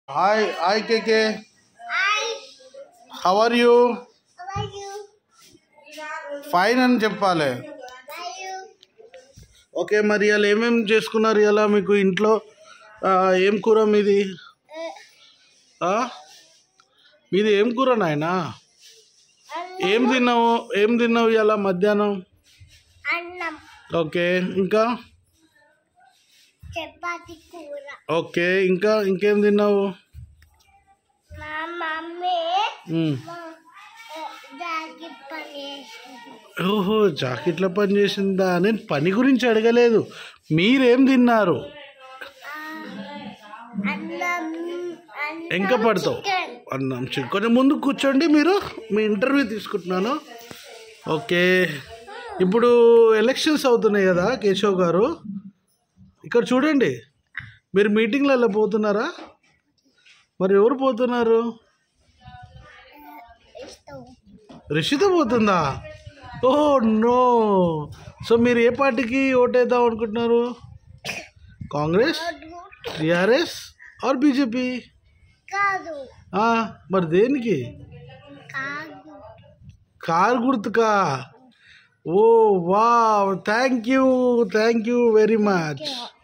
Hi hi KK how are you fine అని చెప్పాలి okay మరి ఇవాళ ఏమేమి చేసుకున్నారు ఇలా మీకు ఇంట్లో ఆ, ఏం కూర మీది ఆ? మీది ఏం కూర నాయనా ఏం తిన్నావు ఏం తిన్నావు ఇలా మధ్యాహ్నం అన్నం ఓకే ఇంకా చపాతి కూర ఓకే ఇంకా ఇంకేం తిన్నావు మా మమ్మీ మ్. దాగి పని చేసింది ఓహో జాకెట్ల పని చేసిందా నేను పని గురించి అడగలేదు మీరేం తిన్నారు అన్నం ఇంకా పడతావు చికెన్ అన్నం చికెన్ కొంచెం ముందు కూర్చోండి మీరు మీ ఇంటర్వ్యూ తీసుకుంటున్నాను ఓకే ఇప్పుడు ఎలక్షన్స్ అవుతున్నాయి కదా కేశవ్ గారు ఇక్కడ చూడండి మీరు మీటింగ్లలో పోతున్నారా మరి ఎవరు పోతున్నారు ఇష్టం రిషిత పోతుందా ఓ నో సో మీరు ఏ పార్టీకి ఓటేద్దాం అనుకుంటున్నారు కాంగ్రెస్ టిఆర్ఎస్ ఆర్ బీజేపీ కాదు మరి దేనికి కాదు కార్ గుర్తుకా ఓ వా thank you thank you very much